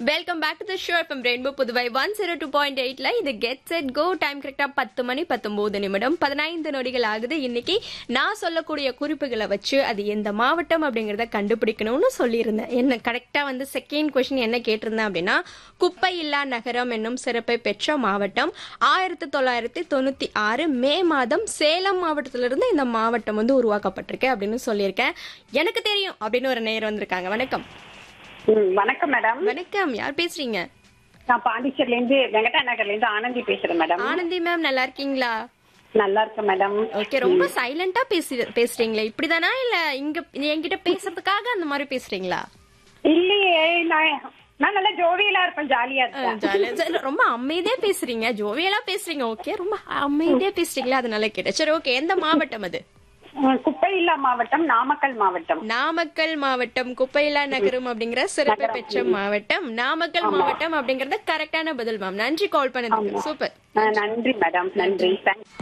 welcome back to the show FM rainbow Puduvai one zero two point எயிட்ல இது get set go time கரெக்டா பத்து மணி பத்தொன்பது நிமிடம் பதினைந்து நொடிகள் ஆகுது இன்னைக்கு நான் சொல்லக்கூடிய குறிப்புகளை வச்சு அது எந்த மாவட்டம் அப்படிங்கறத கண்டுபிடிக்கணும்னு சொல்லியிருந்தேன் என்ன கரெக்டா வந்து செகண்ட் கொஸ்டின் என்ன கேட்டிருந்தேன் அப்படின்னா குப்பை இல்லா நகரம் என்னும் சிறப்பை பெற்ற மாவட்டம் ஆயிரத்தி தொள்ளாயிரத்தி தொண்ணூத்தி ஆறு மே மாதம் சேலம் மாவட்டத்திலிருந்து இந்த மாவட்டம் வந்து உருவாக்கப்பட்டிருக்கு அப்படின்னு சொல்லியிருக்கேன் எனக்கு தெரியும் அப்படின்னு ஒரு நேர் வந்திருக்காங்க வணக்கம் ம், வணக்கம் மேடம் வணக்கம் யார் பேசுறீங்க நான் பாண்டிச்சேரில இருந்து வெங்கடா நகர்ல இருந்து ஆனந்தி பேசுறேன் மேடம் ஆனந்தி மேம் நல்லா இருக்கீங்களா நல்லா இருக்கேன் மேடம் ஓகே ரொம்ப சைலண்டா பேசி பேசுறீங்களா இப்படிதானா இல்ல இங்க என்கிட்ட பேசுறதுக்காக அந்த மாதிரி பேசுறீங்களா இல்லையே நான் நான் நல்லா ஜோவியலா இருப்பேன் ஜாலியா இருப்பேன் ஜாலியா- சரி, ரொம்ப அமைதியா பேசுறீங்க ஜோவியலா பேசுறீங்க ஓகே ரொம்ப அமைதியா பேசுறீங்களா அதனால கேட்டேன் சரி ஓகே எந்த மாவட்டம் அது ம், குப்பையில்லா மாவட்டம் நாமக்கல் மாவட்டம் நாமக்கல் மாவட்டம் குப்பையிலா நகரம் அப்படிங்கிற சிறப்பு பெற்ற மாவட்டம் நாமக்கல் மாவட்டம் அப்படிங்கறது கரெக்டான பதில் மேம் நன்றி கால் பண்ணதுக்கு சூப்பர் ஆ, நன்றி மேடம் நன்றி தேங்க்ஸ்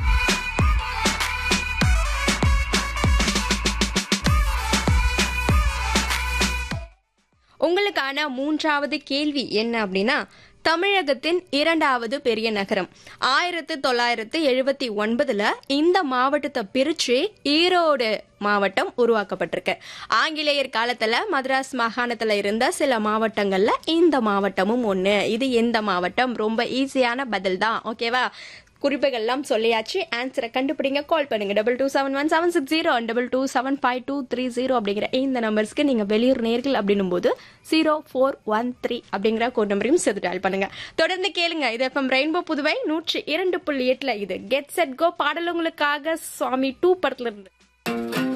உங்களுக்கான மூன்றாவது கேள்வி என்ன அப்படின்னா தமிழகத்தின் இரண்டாவது பெரிய நகரம் ஆயிரத்து தொள்ளாயிரத்து எழுபத்தி ஒன்பதுல இந்த மாவட்டத்தை பிரிச்சு ஈரோடு மாவட்டம் உருவாக்கப்பட்டிருக்கு ஆங்கிலேயர் காலத்துல மദ്രാஸ் மாகாணத்துல இருந்த சில மாவட்டங்கள்ல இந்த மாவட்டமும் ஒண்ணு இது எந்த மாவட்டம் ரொம்ப ஈஸியான பதில் தான் ஓகேவா குறிப்புகள்லாம் சொல்லியாச்சு ஆன்சரை கண்டுபிடிங்க கால் பண்ணுங்க double two seven one seven six zero double two seven five two three zero அப்படிங்கிற இந்த நம்பர்ஸ்க்கு நீங்க வெளியூர் நேர்கள் அப்படின்னும் போது ஜீரோ ஃபோர் ஒன் த்ரீ அப்படிங்கிற கோட் நம்பரையும் சேர்த்து டயல் பண்ணுங்க தொடர்ந்து கேளுங்க இது எஃப்எம் ரெயின்போ புதுவை நூற்றி இரண்டு புள்ளி எட்டுல இது கெட் செட் கோ பாடல் உங்களுக்காக சுவாமி டூ படத்துல இருந்து